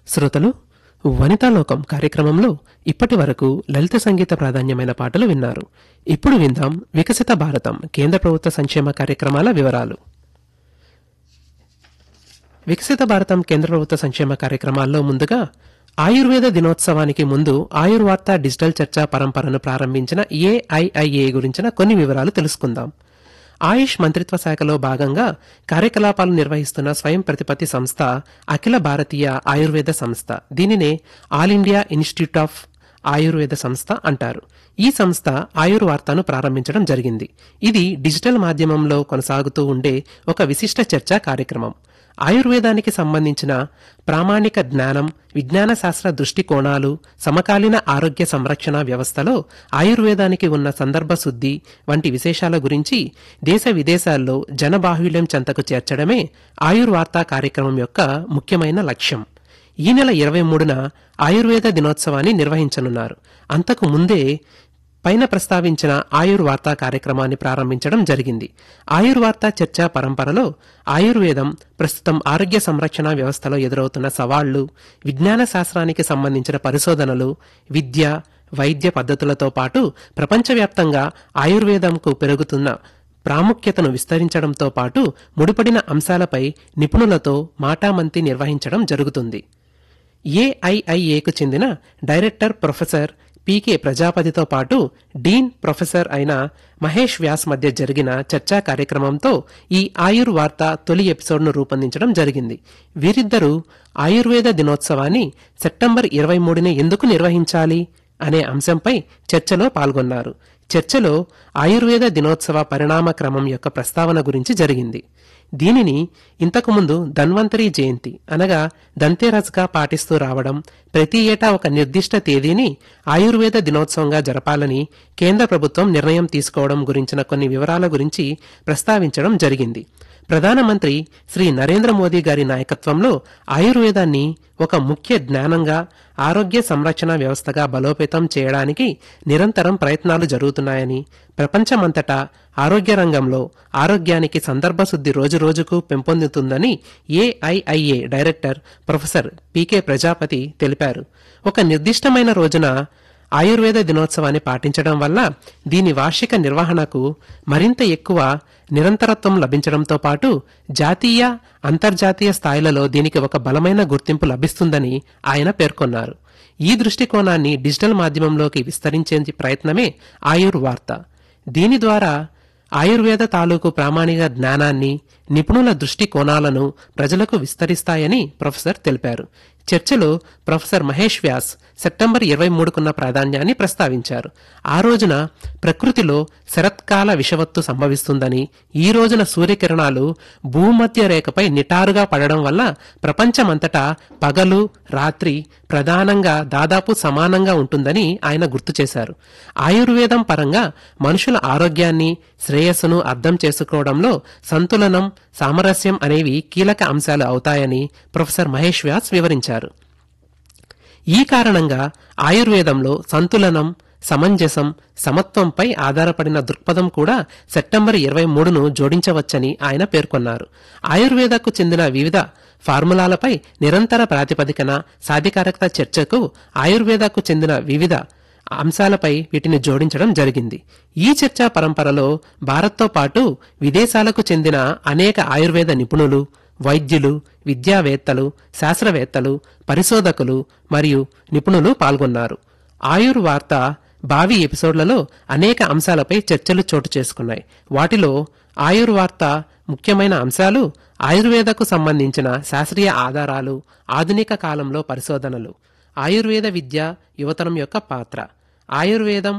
శ్రోతలు వనితాలోకం కార్యక్రమంలో ఇప్పటి వరకు లలిత సంగీత ప్రాధాన్యమైన పాటలు విన్నారు ఇప్పుడు విందాం వికసిత భారతం కేంద్ర ప్రభుత్వ సంక్షేమ కార్యక్రమాల వివరాలు వికసిత భారతం కేంద్ర ప్రభుత్వ సంక్షేమ కార్యక్రమాల్లో ముందుగా ఆయుర్వేద దినోత్సవానికి ముందు ఆయుర్వార్త డిజిటల్ చర్చా పరంపరను ప్రారంభించిన ఏఐఐఏ గురించిన కొన్ని వివరాలు తెలుసుకుందాం ఆయుష్ మంత్రిత్వ శాఖలో భాగంగా కార్యకలాపాలు నిర్వహిస్తున్న స్వయం ప్రతిపత్తి సంస్థ అఖిల భారతీయ ఆయుర్వేద సంస్థ దీనినే all India institute of Ayurveda సంస్థ అంటారు ఈ సంస్థ ఆయుర్వార్తను ప్రారంభించడం జరిగింది ఇది డిజిటల్ మాధ్యమంలో కొనసాగుతూ ఉండే ఒక విశిష్ట చర్చా కార్యక్రమం ఆయుర్వేదానికి సంబంధించిన ప్రామాణిక జ్ఞానం విజ్ఞాన శాస్త్ర దృష్టికోణాలు సమకాలీన ఆరోగ్య సంరక్షణ వ్యవస్థలో ఆయుర్వేదానికి ఉన్న సందర్భ శుద్ధి వంటి విశేషాల గురించి దేశ విదేశాల్లో జనబాహుళ్యం చెంతకు చేర్చడమే ఆయుర్వార్తా కార్యక్రమం యొక్క ముఖ్యమైన లక్ష్యం ఈ నెల ఇరవై మూడున ఆయుర్వేద దినోత్సవాన్ని నిర్వహించనున్నారు అంతకు ముందే పైన ప్రస్తావించిన ఆయుర్వార్తా కార్యక్రమాన్ని ప్రారంభించడం జరిగింది ఆయుర్వార్తా చర్చా పరంపరలో ఆయుర్వేదం ప్రస్తుతం ఆరోగ్య సంరక్షణ వ్యవస్థలో ఎదురవుతున్న సవాళ్లు విజ్ఞాన శాస్త్రానికి సంబంధించిన పరిశోధనలు విద్య వైద్య పద్ధతులతో పాటు ప్రపంచవ్యాప్తంగా ఆయుర్వేదంకు పెరుగుతున్న ప్రాముఖ్యతను విస్తరించడంతో పాటు ముడిపడిన అంశాలపై నిపుణులతో మాటామంతి నిర్వహించడం జరుగుతుంది ఏఐఐఏకు చెందిన డైరెక్టర్ ప్రొఫెసర్ పీకే ప్రజాపతితో పాటు డీన్ ప్రొఫెసర్ అయిన మహేష్ వ్యాస్ మధ్య జరిగిన చర్చా కార్యక్రమంతో ఈ ఆయుర్ వార్త తొలి ఎపిసోడ్ను రూపొందించడం జరిగింది వీరిద్దరూ ఆయుర్వేద దినోత్సవాన్ని సెప్టెంబర్ ఇరవై మూడున ఎందుకు నిర్వహించాలి అనే అంశంపై చర్చలో పాల్గొన్నారు చర్చలో ఆయుర్వేద దినోత్సవ పరిణామ క్రమం యొక్క ప్రస్తావన గురించి జరిగింది దీనిని ఇంతకుముందు ధన్వంతరి జయంతి అనగా దంతేరస్గా పాటిస్తూ రావడం ప్రతి ఏటా ఒక నిర్దిష్ట తేదీని ఆయుర్వేద దినోత్సవంగా జరపాలని కేంద్ర ప్రభుత్వం నిర్ణయం తీసుకోవడం గురించిన కొన్ని వివరాల గురించి ప్రస్తావించడం జరిగింది ప్రధానమంత్రి శ్రీ నరేంద్ర మోదీ గారి నాయకత్వంలో ఆయుర్వేదాన్ని ఒక ముఖ్య జ్ఞానంగా ఆరోగ్య సంరక్షణ వ్యవస్థగా బలోపేతం చేయడానికి నిరంతరం ప్రయత్నాలు జరుగుతున్నాయని ప్రపంచమంతటా ఆరోగ్య రంగంలో ఆరోగ్యానికి సందర్భశుద్ధి రోజురోజుకు పెంపొందుతుందని AIIA director professor P K Prajapati తెలిపారు ఒక నిర్దిష్టమైన రోజున ఆయుర్వేద దినోత్సవాన్ని పాటించడం వల్ల దీని వార్షిక నిర్వహణకు మరింత ఎక్కువ నిరంతరత్వం లభించడంతో పాటు జాతీయ అంతర్జాతీయ స్థాయిలలో దీనికి ఒక బలమైన గుర్తింపు లభిస్తుందని ఆయన పేర్కొన్నారు ఈ దృష్టికోణాన్ని డిజిటల్ మాధ్యమంలోకి విస్తరించే ప్రయత్నమే ఆయుర్ వార్త దీని ద్వారా ఆయుర్వేద తాలూకు ప్రామాణిక జ్ఞానాన్ని నిపుణుల దృష్టికోణాలను ప్రజలకు విస్తరిస్తాయని ప్రొఫెసర్ తెలిపారు చర్చలో ప్రొఫెసర్ మహేష్ వ్యాస్ సెప్టెంబర్ ఇరవై మూడుకున్న ప్రాధాన్యాన్ని ప్రస్తావించారు ఆ రోజున ప్రకృతిలో శరత్కాల విషవత్తు సంభవిస్తుందని ఈ రోజున సూర్యకిరణాలు భూమధ్య రేఖపై నిటారుగా పడడం వల్ల ప్రపంచమంతటా పగలు రాత్రి ప్రధానంగా దాదాపు సమానంగా ఉంటుందని ఆయన గుర్తు చేశారు ఆయుర్వేదం పరంగా మనుషుల ఆరోగ్యాన్ని శ్రేయస్సును అర్థం చేసుకోవడంలో సంతులనం సామరస్యం అనేవి కీలక అంశాలు అవుతాయని ప్రొఫెసర్ మహేష్ వ్యాస్ వివరించారు ఈ కారణంగా ఆయుర్వేదంలో సంతులనం సమంజసం సమత్వంపై ఆధారపడిన దృక్పథం కూడా సెప్టెంబర్ ఇరవై మూడును జోడించవచ్చని ఆయన పేర్కొన్నారు ఆయుర్వేదకు చెందిన వివిధ ఫార్ములాలపై నిరంతర ప్రాతిపదికన సాధికారకత చర్చకు ఆయుర్వేదకు చెందిన వివిధ అంశాలపై వీటిని జోడించడం జరిగింది ఈ చర్చా పరంపరలో భారత్తో పాటు విదేశాలకు చెందిన అనేక ఆయుర్వేద నిపుణులు వైద్యులు విద్యావేత్తలు శాస్త్రవేత్తలు పరిశోధకులు మరియు నిపుణులు పాల్గొన్నారు ఆయుర్ వార్త భావి ఎపిసోడ్లలో అనేక అంశాలపై చర్చలు చోటు చేసుకున్నాయి వాటిలో ఆయుర్ వార్త ముఖ్యమైన అంశాలు ఆయుర్వేదకు సంబంధించిన శాస్త్రీయ ఆధారాలు ఆధునిక కాలంలో పరిశోధనలు ఆయుర్వేద విద్య యువతరం యొక్క పాత్ర ఆయుర్వేదం